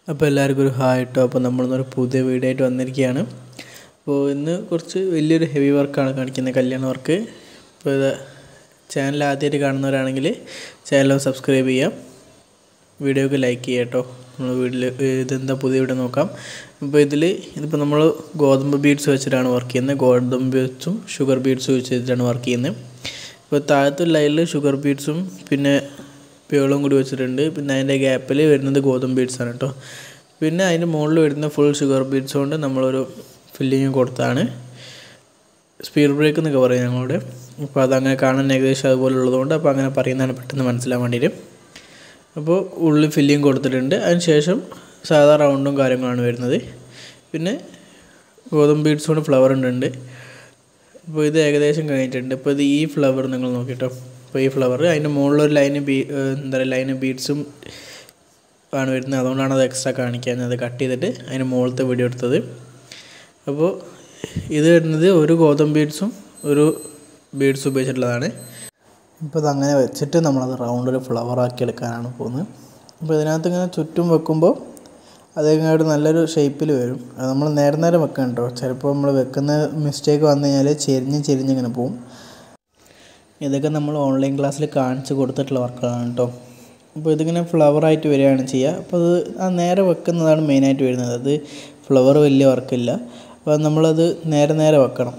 അപ്പോൾ എല്ലാവർക്കും ഒരു ഹായ് കേട്ടോ അപ്പോൾ നമ്മളിന്നൊരു പുതിയ വീഡിയോ ആയിട്ട് വന്നിരിക്കുകയാണ് അപ്പോൾ ഇന്ന് കുറച്ച് വലിയൊരു ഹെവി വർക്കാണ് കാണിക്കുന്നത് കല്യാണ വർക്ക് അപ്പോൾ ഇത് ചാനൽ ആദ്യമായിട്ട് കാണുന്നവരാണെങ്കിൽ ചാനൽ സബ്സ്ക്രൈബ് ചെയ്യാം വീഡിയോക്ക് ലൈക്ക് ചെയ്യാം കേട്ടോ നമ്മൾ വീട്ടിൽ ഇതെന്താ പുതിയ വീഡിയോ നോക്കാം അപ്പോൾ ഇതിൽ ഇതിപ്പോൾ നമ്മൾ ഗോതമ്പ് ബീഡ്സ് വെച്ചിട്ടാണ് വർക്ക് ചെയ്യുന്നത് ഗോതമ്പ് ബീഡ്സും ഷുഗർ ബീഡ്സും വെച്ചിട്ടാണ് വർക്ക് ചെയ്യുന്നത് ഇപ്പോൾ താഴത്തെ ലൈനിൽ ഷുഗർ ബീഡ്സും പിന്നെ പേളും കൂടി വെച്ചിട്ടുണ്ട് പിന്നെ അതിൻ്റെ ഗ്യാപ്പിൽ വരുന്നത് ഗോതമ്പ് ബീഡ്സ് ആണ് കേട്ടോ പിന്നെ അതിൻ്റെ മുകളിൽ വരുന്ന ഫുൾ ഷുഗർ ബീഡ്സ് കൊണ്ട് നമ്മളൊരു ഫില്ലിങ് കൊടുത്താണ് സ്പീഡ് ബ്രേക്ക് എന്നൊക്കെ പറയും ഞങ്ങളോട് അപ്പോൾ അതങ്ങനെ കാണാൻ ഏകദേശം അതുപോലെ ഉള്ളതുകൊണ്ട് അപ്പോൾ അങ്ങനെ പറയുന്നതാണ് പെട്ടെന്ന് മനസ്സിലാൻ വേണ്ടിയിട്ട് അപ്പോൾ ഉള്ളിൽ ഫില്ലിങ് കൊടുത്തിട്ടുണ്ട് അതിന് ശേഷം സാധാ റൗണ്ടും കാര്യങ്ങളാണ് വരുന്നത് പിന്നെ ഗോതമ്പ് ബീഡ്സ് കൊണ്ട് ഫ്ലവർ ഉണ്ട് അപ്പോൾ ഇത് ഏകദേശം കഴിഞ്ഞിട്ടുണ്ട് ഇപ്പോൾ ഇത് ഈ ഫ്ലവർ നിങ്ങൾ നോക്കിട്ടോ അപ്പോൾ ഈ ഫ്ലവർ അതിൻ്റെ മുകളിലൊരു ലൈന് ബീ എന്താ പറയുക ലൈന് ബീഡ്സും ആണ് വരുന്നത് അതുകൊണ്ടാണ് അത് എക്സ്ട്രാ കാണിക്കാൻ അത് കട്ട് ചെയ്തിട്ട് അതിന് മുകളിലത്തെ വീഡിയോ എടുത്തത് അപ്പോൾ ഇത് വരുന്നത് ഒരു ഗോതമ്പ് ബീഡ്സും ഒരു ബീഡ്സ് ഉപയോഗിച്ചിട്ടുള്ളതാണ് ഇപ്പോൾ അതങ്ങനെ വെച്ചിട്ട് നമ്മളത് റൗണ്ട് ഒരു ഫ്ലവർ ആക്കി എടുക്കാനാണ് പോകുന്നത് അപ്പോൾ ഇതിനകത്ത് ഇങ്ങനെ ചുറ്റും വെക്കുമ്പോൾ അതിങ്ങോട്ട് നല്ലൊരു ഷേപ്പിൽ വരും അത് നമ്മൾ നേരെ നേരെ വെക്കണം കേട്ടോ ചിലപ്പോൾ നമ്മൾ വെക്കുന്ന മിസ്റ്റേക്ക് വന്നു കഴിഞ്ഞാൽ ചെരിഞ്ഞ് ചെരിഞ്ഞിങ്ങനെ പോവും ഇതൊക്കെ നമ്മൾ ഓൺലൈൻ ക്ലാസ്സിൽ കാണിച്ച് കൊടുത്തിട്ടുള്ള വർക്കുകളാണ് കേട്ടോ അപ്പോൾ ഇതിങ്ങനെ ഫ്ലവറായിട്ട് വരികയാണ് ചെയ്യുക അപ്പോൾ അത് ആ നേരെ വെക്കുന്നതാണ് മെയിനായിട്ട് വരുന്നത് അത് ഫ്ലവർ വലിയ വർക്കില്ല അപ്പോൾ നമ്മളത് നേരെ നേരെ വെക്കണം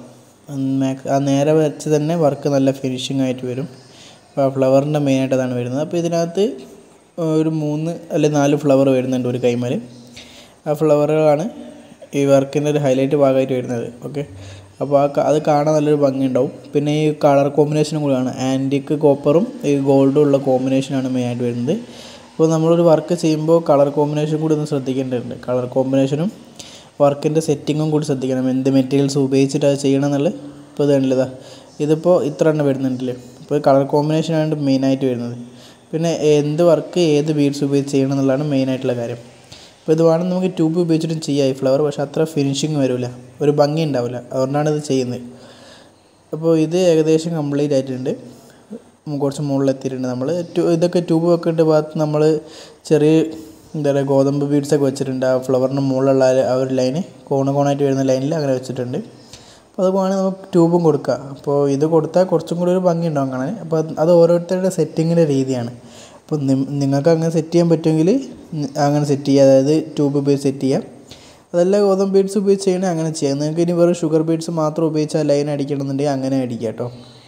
ആ നേരെ വെച്ച് തന്നെ വർക്ക് നല്ല ഫിനിഷിംഗ് ആയിട്ട് വരും അപ്പോൾ ആ ഫ്ലവറിൻ്റെ മെയിനായിട്ട് അതാണ് വരുന്നത് അപ്പോൾ ഇതിനകത്ത് ഒരു മൂന്ന് അല്ലെങ്കിൽ നാല് ഫ്ലവർ വരുന്നുണ്ട് ഒരു കൈമൽ ആ ഫ്ലവറുകളാണ് ഈ വർക്കിൻ്റെ ഒരു ഹൈലൈറ്റ് ഭാഗമായിട്ട് വരുന്നത് ഓക്കെ അപ്പോൾ ആ അത് കാണാൻ നല്ലൊരു ഭംഗിയുണ്ടാവും പിന്നെ ഈ കളർ കോമ്പിനേഷനും കൂടിയാണ് ആൻറ്റിക്ക് കോപ്പറും ഈ ഗോൾഡും ഉള്ള കോമ്പിനേഷനാണ് മെയിനായിട്ട് വരുന്നത് അപ്പോൾ നമ്മളൊരു വർക്ക് ചെയ്യുമ്പോൾ കളർ കോമ്പിനേഷൻ കൂടി ഒന്ന് ശ്രദ്ധിക്കേണ്ടതുണ്ട് കളർ കോമ്പിനേഷനും വർക്കിൻ്റെ സെറ്റിങ്ങും കൂടി ശ്രദ്ധിക്കണം എന്ത് മെറ്റീരിയൽസ് ഉപയോഗിച്ചിട്ട് അത് ചെയ്യണം എന്നുള്ളത് ഇപ്പോൾ ഇത് കണ്ടില്ലതാ ഇതിപ്പോൾ ഇത്ര എണ്ണം വരുന്നുണ്ടല്ലേ ഇപ്പോൾ കളർ കോമ്പിനേഷനാണ് മെയിനായിട്ട് വരുന്നത് പിന്നെ എന്ത് വർക്ക് ഏത് ബീഡ്സ് ഉപയോഗിച്ച് ചെയ്യണം എന്നുള്ളതാണ് മെയിനായിട്ടുള്ള കാര്യം അപ്പോൾ ഇത് വേണം നമുക്ക് ട്യൂബ് ഉപയോഗിച്ചിട്ടും ചെയ്യാം ഈ ഫ്ലവർ പക്ഷേ അത്ര ഫിനിഷിങ് വരില്ല ഒരു ഭംഗി ഉണ്ടാവില്ല അതുകൊണ്ടാണ് ഇത് ചെയ്യുന്നത് അപ്പോൾ ഇത് ഏകദേശം കംപ്ലീറ്റ് ആയിട്ടുണ്ട് കുറച്ച് മുകളിലെത്തിയിട്ടുണ്ട് നമ്മൾ ഇതൊക്കെ ട്യൂബ് വെക്കേണ്ട ഭാഗത്ത് നമ്മൾ ചെറിയ എന്താ പറയുക ഗോതമ്പ് ബീഡ്സൊക്കെ വെച്ചിട്ടുണ്ട് ആ ഫ്ലവറിൻ്റെ മുകളിലുള്ള ആ ഒരു ലൈന് കോണ് കോണായിട്ട് വരുന്ന ലൈനിൽ അങ്ങനെ വെച്ചിട്ടുണ്ട് അപ്പോൾ അതുപോലെ നമുക്ക് ട്യൂബും കൊടുക്കുക അപ്പോൾ ഇത് കൊടുത്താൽ കുറച്ചും കൂടി ഒരു ഭംഗി ഉണ്ടാവും കാണാൻ അപ്പോൾ അത് ഓരോരുത്തരുടെ സെറ്റിങ്ങിൻ്റെ രീതിയാണ് അപ്പോൾ നിങ്ങൾക്ക് അങ്ങനെ സെറ്റ് ചെയ്യാൻ പറ്റുമെങ്കിൽ അങ്ങനെ സെറ്റ് ചെയ്യുക അതായത് ട്യൂബ് ഉപയോഗിച്ച് സെറ്റ് ചെയ്യാം അതല്ല ഗോതമ്പ് ബീഡ്സ് ഉപയോഗിച്ച് ചെയ്യണമെങ്കിൽ അങ്ങനെ ചെയ്യാം നിങ്ങൾക്ക് ഇനി വെറും ഷുഗർ ബീഡ്സ് മാത്രം ഉപയോഗിച്ചാൽ ലൈൻ അടിക്കണമെന്നുണ്ടെങ്കിൽ അങ്ങനെ അടിക്കുക കേട്ടോ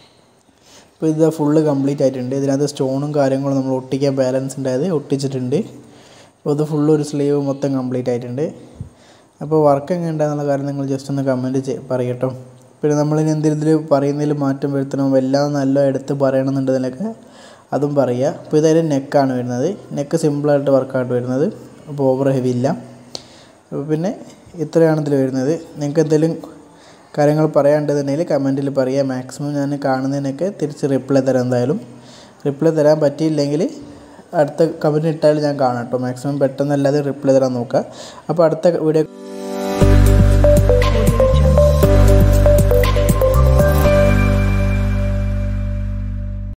അപ്പോൾ ഇത് ഫുള്ള് കംപ്ലീറ്റ് ആയിട്ടുണ്ട് ഇതിനകത്ത് സ്റ്റോണും കാര്യങ്ങളും നമ്മൾ ഒട്ടിക്കാൻ ബാലൻസ് ഉണ്ടായത് ഒട്ടിച്ചിട്ടുണ്ട് അപ്പോൾ ഇത് ഫുള്ള് ഒരു സ്ലീവ് മൊത്തം കംപ്ലീറ്റ് ആയിട്ടുണ്ട് അപ്പോൾ വർക്ക് എങ്ങനെ ഉണ്ടാകുന്നുള്ള കാര്യം നിങ്ങൾ ജസ്റ്റ് ഒന്ന് കമൻറ്റ് ചെയ് പറയട്ടോ പിന്നെ നമ്മളിനി എന്തെങ്കിലും പറയുന്നതിൽ മാറ്റം വരുത്തണം എല്ലാം നല്ല എടുത്ത് പറയണമെന്നുണ്ടെങ്കിലൊക്കെ അതും പറയുക അപ്പോൾ ഇതായാലും നെക്കാണ് വരുന്നത് നെക്ക് സിമ്പിളായിട്ട് വർക്കായിട്ട് വരുന്നത് അപ്പോൾ ഓവർ ഹെവി ഇല്ല അപ്പോൾ പിന്നെ ഇത്രയാണ് ഇതിൽ വരുന്നത് നിങ്ങൾക്ക് എന്തെങ്കിലും കാര്യങ്ങൾ പറയാനുണ്ടെന്നുണ്ടെങ്കിൽ കമൻറ്റിൽ പറയുക മാക്സിമം ഞാൻ കാണുന്നതിനൊക്കെ തിരിച്ച് റിപ്ലൈ തരാം എന്തായാലും റിപ്ലൈ തരാൻ പറ്റിയില്ലെങ്കിൽ അടുത്ത കമൻറ്റ് ഇട്ടാൽ ഞാൻ കാണാം കേട്ടോ മാക്സിമം പെട്ടെന്നല്ലാതെ റിപ്ലൈ തരാൻ നോക്കുക അപ്പോൾ അടുത്ത വീഡിയോ